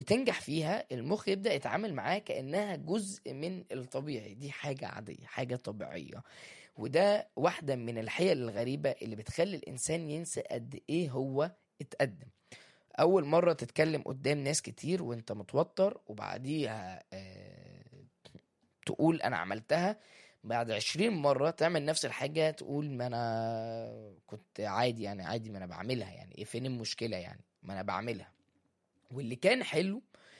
بتنجح فيها المخ يبدأ يتعامل معاها كأنها جزء من الطبيعي دي حاجة عادية حاجة طبيعية وده واحدة من الحيل الغريبة اللي بتخلي الإنسان ينسى قد إيه هو اتقدم أول مرة تتكلم قدام ناس كتير وانت متوتر وبعديها آه تقول أنا عملتها بعد عشرين مرة تعمل نفس الحاجة تقول ما أنا كنت عادي يعني عادي ما أنا بعملها يعني إيه فين المشكلة يعني ما أنا بعملها واللي كان حلو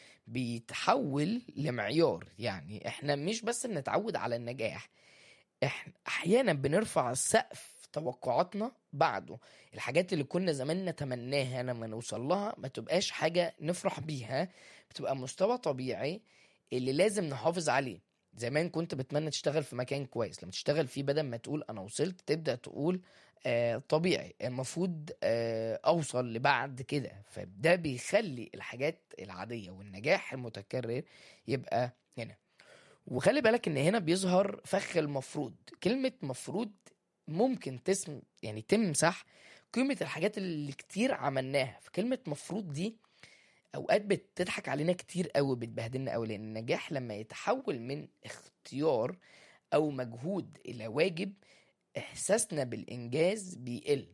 بيتحول لمعيار يعني احنا مش بس بنتعود على النجاح احنا احيانا بنرفع سقف توقعاتنا بعده الحاجات اللي كنا زمان نتمناها لما نوصل لها ما تبقاش حاجة نفرح بيها بتبقى مستوى طبيعي اللي لازم نحافظ عليه زمان كنت بتمنى تشتغل في مكان كويس لما تشتغل فيه بدل ما تقول انا وصلت تبدأ تقول آه طبيعي المفروض آه اوصل لبعد كده فده بيخلي الحاجات العادية والنجاح المتكرر يبقى هنا وخلي بالك ان هنا بيظهر فخ المفروض كلمة مفروض ممكن تسم يعني تمسح قيمة الحاجات اللي كتير عملناها فكلمة مفروض دي اوقات بتضحك علينا كتير قوي بتبهدلنا قوي لان النجاح لما يتحول من اختيار او مجهود الى واجب احساسنا بالانجاز بيقل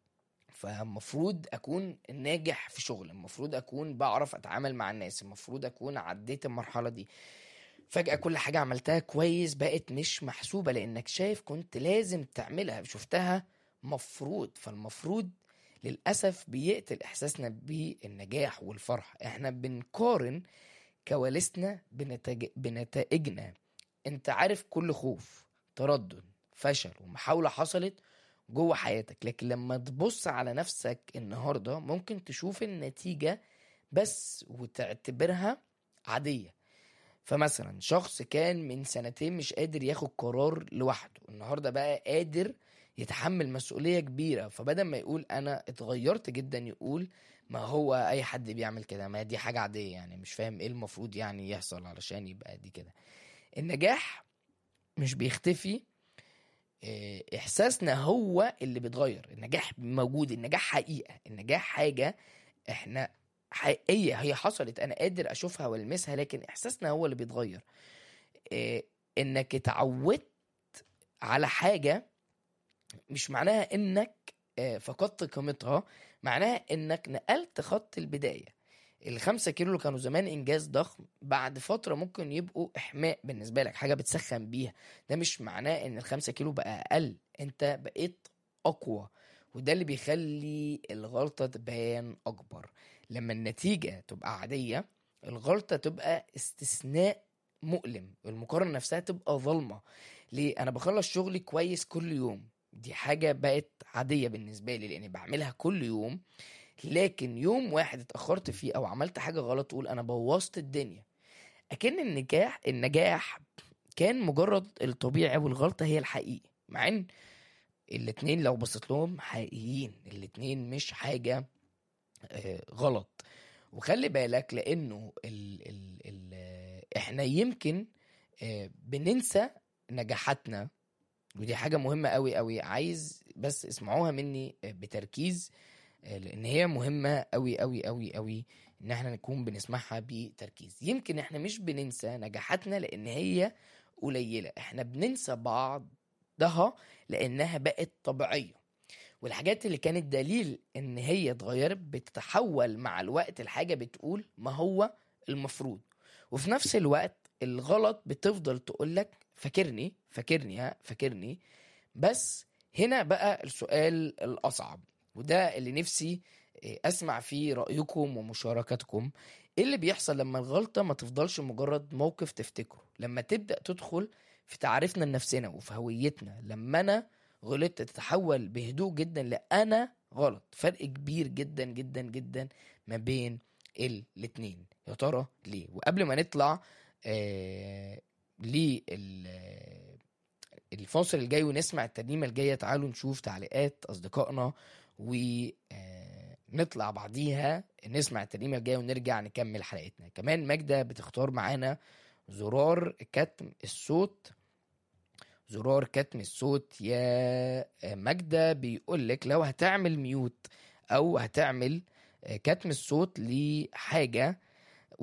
فالمفروض اكون ناجح في شغل المفروض اكون بعرف اتعامل مع الناس المفروض اكون عديت المرحله دي فجأة كل حاجة عملتها كويس بقت مش محسوبة لأنك شايف كنت لازم تعملها شفتها مفروض فالمفروض للأسف بيقتل إحساسنا بالنجاح والفرح إحنا بنقارن كواليسنا بنتج... بنتائجنا أنت عارف كل خوف تردد فشل ومحاولة حصلت جوه حياتك لكن لما تبص على نفسك النهاردة ممكن تشوف النتيجة بس وتعتبرها عادية فمثلا شخص كان من سنتين مش قادر ياخد قرار لوحده النهارده بقى قادر يتحمل مسؤولية كبيرة فبدل ما يقول أنا اتغيرت جدا يقول ما هو أي حد بيعمل كده ما دي حاجة عادية يعني مش فاهم إيه المفروض يعني يحصل علشان يبقى دي كده النجاح مش بيختفي إيه، إحساسنا هو اللي بيتغير النجاح موجود النجاح حقيقة النجاح حاجة إحنا حقيقية هي حصلت أنا قادر أشوفها والمسها لكن إحساسنا هو اللي بيتغير إيه، إنك اتعودت على حاجة مش معناها انك آه، فقدت قيمتها معناها انك نقلت خط البداية الخمسة كيلو اللي كانوا زمان انجاز ضخم بعد فترة ممكن يبقوا احماء بالنسبة لك حاجة بتسخن بيها ده مش معناه ان الخمسة كيلو بقى اقل انت بقيت اقوى وده اللي بيخلي الغلطة تبان اكبر لما النتيجة تبقى عادية الغلطة تبقى استثناء مؤلم المقارنة نفسها تبقى ظلمة ليه انا بخلص شغلي كويس كل يوم دي حاجة بقت عادية بالنسبة لي لأني بعملها كل يوم لكن يوم واحد اتأخرت فيه أو عملت حاجة غلط تقول أنا بوظت الدنيا أكن النجاح النجاح كان مجرد الطبيعي والغلطة هي الحقيقي مع إن الاتنين لو بصيت لهم حقيقيين الاتنين مش حاجة آه، غلط وخلي بالك لأنه ال ال ال إحنا يمكن آه، بننسى نجاحاتنا ودي حاجة مهمة قوي قوي عايز بس اسمعوها مني بتركيز لان هي مهمة قوي قوي قوي قوي ان احنا نكون بنسمعها بتركيز يمكن احنا مش بننسى نجاحاتنا لان هي قليلة احنا بننسى بعضها لانها بقت طبيعية والحاجات اللي كانت دليل ان هي اتغيرت بتتحول مع الوقت الحاجة بتقول ما هو المفروض وفي نفس الوقت الغلط بتفضل تقولك فاكرني فاكرني ها فاكرني بس هنا بقى السؤال الأصعب وده اللي نفسي إيه، أسمع فيه رأيكم ومشاركتكم إيه اللي بيحصل لما الغلطة ما تفضلش مجرد موقف تفتكره لما تبدأ تدخل في تعريفنا لنفسنا وفي هويتنا لما أنا غلطت تتحول بهدوء جدا لأنا غلط فرق كبير جدا جدا جدا ما بين الاتنين يا ترى ليه وقبل ما نطلع آه للفاصل الجاي ونسمع الترنيمة الجاية تعالوا نشوف تعليقات أصدقائنا ونطلع بعديها نسمع الترنيمة الجاية ونرجع نكمل حلقتنا كمان ماجدة بتختار معانا زرار كتم الصوت زرار كتم الصوت يا ماجدة بيقولك لو هتعمل ميوت أو هتعمل كتم الصوت لحاجة